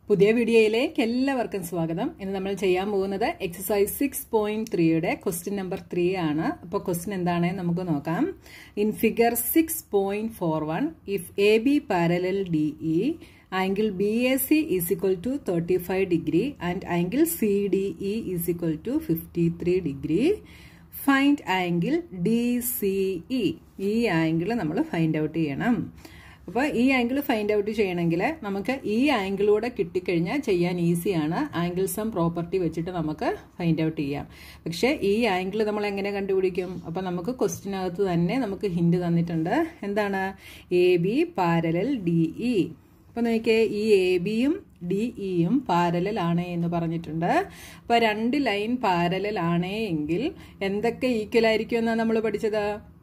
പുതിയ വീഡിയോയിലേക്ക് എല്ലാവർക്കും സ്വാഗതം ഇന്ന് നമ്മൾ ചെയ്യാൻ പോകുന്നത് എക്സസൈസ് സിക്സ് പോയിന്റ് ത്രീയുടെ ക്വസ്റ്റ്യൻ നമ്പർ ത്രീ ആണ് അപ്പോൾ ക്വസ്റ്റ്യൻ എന്താണ് നമുക്ക് നോക്കാം in figure six point four one if A B parallel D E angle B A C is equal to thirty five degree and angle C D E is equal to fifty three degree find angle D C E ഈ angle നമ്മൾ find out ചെയ്യണം അപ്പോൾ ഈ angle find out ചെയ്യണമെങ്കിൽ നമുക്ക് ഈ ആംഗിളൂടെ കിട്ടിക്കഴിഞ്ഞാൽ ചെയ്യാൻ ഈസിയാണ് ആംഗിൾ സം പ്രോപ്പർട്ടി വെച്ചിട്ട് നമുക്ക് ഫൈൻഡ് ഔട്ട് ചെയ്യാം പക്ഷേ ഈ ആംഗിൾ നമ്മൾ എങ്ങനെ കണ്ടുപിടിക്കും അപ്പോൾ നമുക്ക് ക്വസ്റ്റിനകത്ത് തന്നെ നമുക്ക് ഹിന്റ് തന്നിട്ടുണ്ട് എന്താണ് A B parallel D E അപ്പോൾ നോക്കിയേ ഈ എ ബിയും ഡി ഇയും പാരലൽ ആണ് എന്ന് പറഞ്ഞിട്ടുണ്ട് അപ്പോൾ രണ്ട് ലൈൻ പാരലൽ ആണ് എങ്കിൽ എന്തൊക്കെ ഈക്വൽ ആയിരിക്കും എന്നാണ് നമ്മൾ പഠിച്ചത്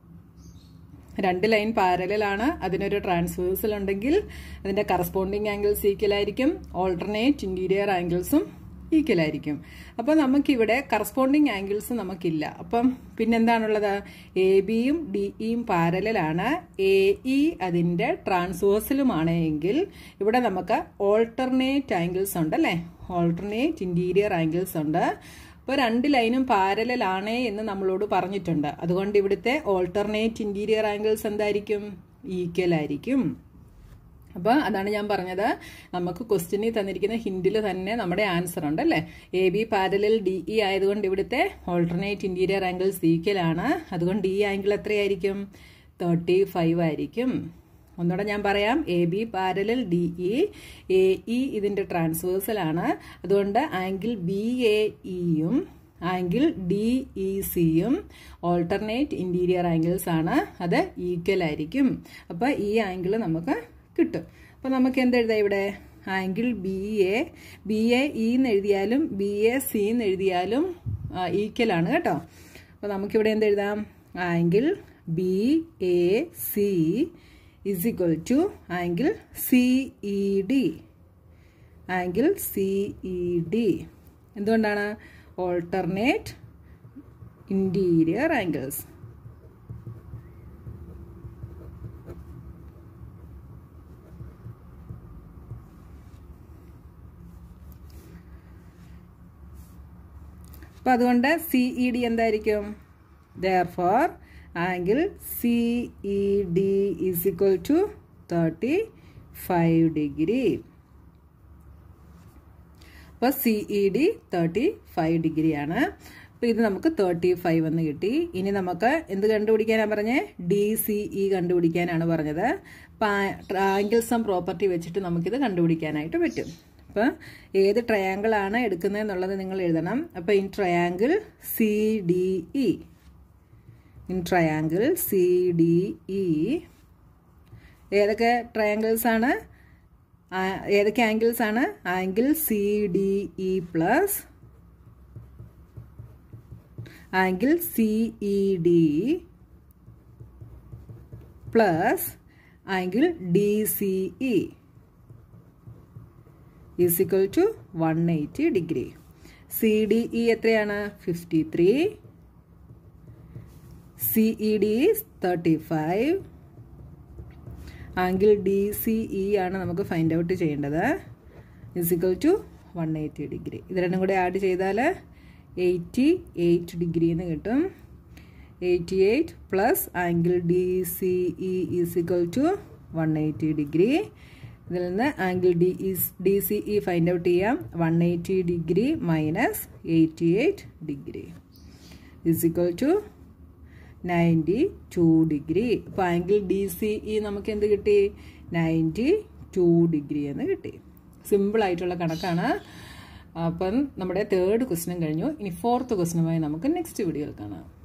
രണ്ട് ലൈൻ പാരലാണ് അതിനൊരു ട്രാൻസ്വേഴ്സൽ ഉണ്ടെങ്കിൽ അതിന്റെ കറസ്പോണ്ടിങ് ആംഗിൾസ് ഈക്വൽ ആയിരിക്കും ഓൾട്ടർനേറ്റ് ഇന്റീരിയർ ആംഗിൾസും ഈക്വൽ ആയിരിക്കും അപ്പോൾ നമുക്കിവിടെ കറസ്പോണ്ടിങ് ആംഗിൾസ് നമുക്കില്ല അപ്പം പിന്നെന്താണുള്ളത് എ ബിയും ഡി ഇയും പാരലാണ് എ ഇ അതിന്റെ ട്രാൻസ്വേഴ്സലുമാണ് എങ്കിൽ ഇവിടെ നമുക്ക് ഓൾട്ടർനേറ്റ് ആംഗിൾസ് ഉണ്ട് അല്ലേ ഓൾട്ടർനേറ്റ് ഇന്റീരിയർ ആംഗിൾസ് ഉണ്ട് അപ്പോൾ രണ്ട് ലൈനും പാരലാണ് എന്ന് നമ്മളോട് പറഞ്ഞിട്ടുണ്ട് അതുകൊണ്ട് ഇവിടുത്തെ ഓൾട്ടർനേറ്റ് ഇന്റീരിയർ ആംഗിൾസ് എന്തായിരിക്കും ഈക്വൽ ആയിരിക്കും അപ്പോൾ അതാണ് ഞാൻ പറഞ്ഞത് നമുക്ക് ക്വസ്റ്റ്യനിൽ തന്നിരിക്കുന്ന ഹിന്ദിൽ തന്നെ നമ്മുടെ ആൻസർ ഉണ്ട് അല്ലേ A B parallel D E ആയതുകൊണ്ട് ഇവിടുത്തെ ഓൾട്ടർനേറ്റ് ഇന്റീരിയർ ആംഗിൾസ് ഈക്വൽ ആണ് അതുകൊണ്ട് ഈ ആംഗിൾ എത്രയായിരിക്കും തേർട്ടി ഫൈവ് ആയിരിക്കും ഒന്നുകൂടെ ഞാൻ പറയാം A B parallel D E A E ഇതിന്റെ ട്രാൻസ്വേഴ്സൽ ആണ് അതുകൊണ്ട് ആംഗിൾ ബി എ ഇയും ആംഗിൾ ഡി ഇ സിയും ഓൾട്ടർനേറ്റ് ഇന്റീരിയർ ആംഗിൾസ് ആണ് അത് ഈക്വൽ ആയിരിക്കും അപ്പോൾ ഈ ആംഗിൾ നമുക്ക് കിട്ടും അപ്പോൾ നമുക്ക് എന്തെഴുതാം ഇവിടെ angle B A B A E എന്ന് എഴുതിയാലും ബി എ സി എന്ന് എഴുതിയാലും ഈക്വൽ ആണ് കേട്ടോ അപ്പോൾ നമുക്കിവിടെ എന്തെഴുതാം angle B A C is equal to angle CED angle C E D എന്തുകൊണ്ടാണ് ഓൾട്ടർനേറ്റ് ഇൻറ്റീരിയർ ആംഗിൾസ് അപ്പം അതുകൊണ്ട് സി ഇ ഡി എന്തായിരിക്കും therefore angle C E D is equal to thirty five degree അപ്പോൾ C E D thirty five ഡിഗ്രിയാണ് അപ്പോൾ ഇത് നമുക്ക് thirty five എന്ന് കിട്ടി ഇനി നമുക്ക് എന്ത് കണ്ടുപിടിക്കാനാണ് പറഞ്ഞത് ഡി സി ഇ കണ്ടുപിടിക്കാനാണ് പറഞ്ഞത് ആംഗിൾ സം പ്രോപ്പർട്ടി വെച്ചിട്ട് നമുക്കിത് കണ്ടുപിടിക്കാനായിട്ട് പറ്റും അപ്പോൾ ഏത് ട്രയാങ്കിൾ ആണ് എടുക്കുന്നതെന്നുള്ളത് നിങ്ങൾ എഴുതണം അപ്പോൾ in triangle C D E in triangle C D E ഏതൊക്കെ ട്രയാങ്കിൾസ് ആണ് ഏതൊക്കെ ആംഗിൾസ് ആണ് angle C D E plus angle C E D plus angle D C E is equal to one eighty degree C D E എത്രയാണ് fifty three C E D is thirty five angle D C E ആണ് നമുക്ക് find out ചെയ്യേണ്ടത് is equal to one eighty degree ഇത് രണ്ടും കൂടെ add ചെയ്താൽ eighty eight degree എന്ന് കിട്ടും eighty eight plus angle D C E is equal to one eighty degree ഇതിൽ നിന്ന് angle D is D C E find out ചെയ്യാം one eighty degree minus eighty eight degree is equal to ninety two degree അപ്പോൾ angle D C E നമുക്ക് എന്ത് കിട്ടി ninety two degree എന്ന് കിട്ടി simple ആയിട്ടുള്ള കണക്കാണ് അപ്പം നമ്മുടെ തേർഡ് ക്വസ്റ്റ്യൻ കഴിഞ്ഞു ഇനി ഫോർത്ത് ക്വസ്റ്റ്യനുമായി നമുക്ക് നെക്സ്റ്റ് വീഡിയോയിൽ കാണാം